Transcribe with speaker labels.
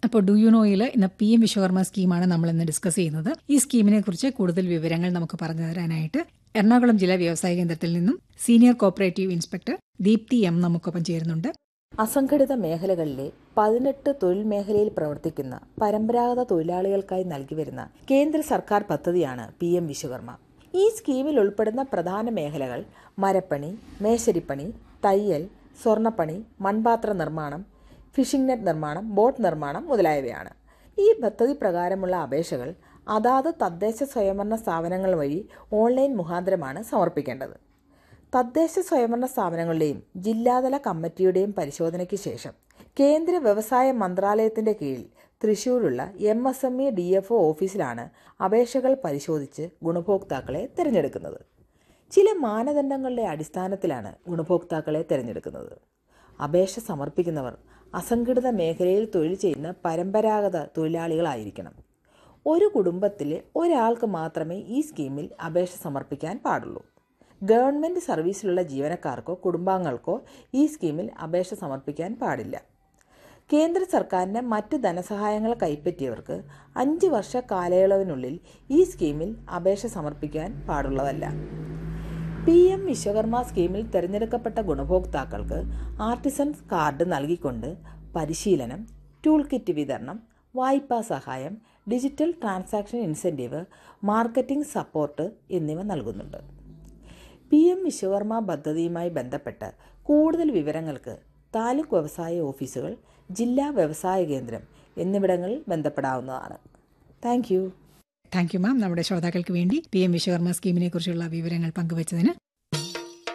Speaker 1: അപ്പോൾ do you നോയിൽ ഇന്ന് P M Vishwakarma സ്കീമാണ് നമ്മൾ ഇന്ന് ഡിസ്കസ് ചെയ്യുന്നത് ഈ സ്കീമിനെ കുറിച്ച് കൂടുതൽ വിവരങ്ങൾ നമുക്ക് പറഞ്ഞു തരാനായിട്ട് എറണാകുളം ജില്ലാ വ്യവസായ കേന്ദ്രത്തിൽ നിന്നും senior cooperative inspector Deepthi M നമുക്കൊപ്പം ചേരുന്നുണ്ട്
Speaker 2: അസംഘടിത മേഖലകളിലെ പതിനെട്ട് തൊഴിൽ മേഖലയിൽ പ്രവർത്തിക്കുന്ന പരമ്പരാഗത തൊഴിലാളികൾക്കായി നൽകി വരുന്ന കേന്ദ്ര സർക്കാർ പദ്ധതിയാണ് പി എം വിശ്വകർമ്മ ഈ സ്കീമിൽ ഉൾപ്പെടുന്ന പ്രധാന മേഖലകൾ മരപ്പണി മേശരിപ്പണി തയ്യൽ സ്വർണ്ണപ്പണി മൺപാത്ര നിർമ്മാണം ഫിഷിംഗ് നെറ്റ് നിർമ്മാണം ബോട്ട് നിർമ്മാണം മുതലായവയാണ് ഈ പദ്ധതി പ്രകാരമുള്ള അപേക്ഷകൾ അതാത് തദ്ദേശ സ്വയംഭരണ സ്ഥാപനങ്ങൾ വഴി ഓൺലൈൻ മുഖാന്തരമാണ് സമർപ്പിക്കേണ്ടത് തദ്ദേശ സ്വയംഭരണ സ്ഥാപനങ്ങളുടെയും ജില്ലാതല കമ്മിറ്റിയുടെയും പരിശോധനയ്ക്ക് ശേഷം കേന്ദ്ര വ്യവസായ മന്ത്രാലയത്തിന്റെ കീഴിൽ തൃശൂരുള്ള M S M E D F O ഓഫീസിലാണ് അപേക്ഷകൾ പരിശോധിച്ച് ഗുണഭോക്താക്കളെ തിരഞ്ഞെടുക്കുന്നത് ചില മാനദണ്ഡങ്ങളുടെ അടിസ്ഥാനത്തിലാണ് ഗുണഭോക്താക്കളെ തിരഞ്ഞെടുക്കുന്നത് അപേക്ഷ സമർപ്പിക്കുന്നവർ അസംഘടിത മേഖലയിൽ തൊഴിൽ ചെയ്യുന്ന പരമ്പരാഗത തൊഴിലാളികളായിരിക്കണം ഒരു കുടുംബത്തിലെ ഒരാൾക്ക് മാത്രമേ ഈ സ്കീമിൽ അപേക്ഷ സമർപ്പിക്കാൻ പാടുള്ളൂ ഗവൺമെൻറ് സർവീസിലുള്ള ജീവനക്കാർക്കോ കുടുംബാംഗങ്ങൾക്കോ ഈ സ്കീമിൽ അപേക്ഷ സമർപ്പിക്കാൻ പാടില്ല കേന്ദ്ര സർക്കാരിൻ്റെ മറ്റ് ധനസഹായങ്ങൾ കൈപ്പറ്റിയവർക്ക് അഞ്ച് വർഷ കാലയളവിനുള്ളിൽ ഈ സ്കീമിൽ അപേക്ഷ സമർപ്പിക്കാൻ പാടുള്ളതല്ല പി എം വിശ്വകർമ്മ സ്കീമിൽ തിരഞ്ഞെടുക്കപ്പെട്ട ഗുണഭോക്താക്കൾക്ക് ആർട്ടിസൻസ് കാർഡ് നൽകിക്കൊണ്ട് പരിശീലനം ടൂൾ കിറ്റ് വിതരണം വായ്പാ സഹായം digital transaction incentive marketing support എന്നിവ നൽകുന്നുണ്ട് പി എം വിശ്വകർമ്മ പദ്ധതിയുമായി ബന്ധപ്പെട്ട് കൂടുതൽ വിവരങ്ങൾക്ക് താലൂക്ക് വ്യവസായ ഓഫീസുകൾ ജില്ലാ വ്യവസായ കേന്ദ്രം എന്നിവിടങ്ങളിൽ ബന്ധപ്പെടാവുന്നതാണ് thank you
Speaker 1: thank you ma'am നമ്മുടെ ശ്രോതാക്കൾക്ക് വേണ്ടി പി എം വിശ്വകർമ്മ സ്കീമിനെ കുറിച്ചുള്ള വിവരങ്ങൾ പങ്കുവച്ചതിന്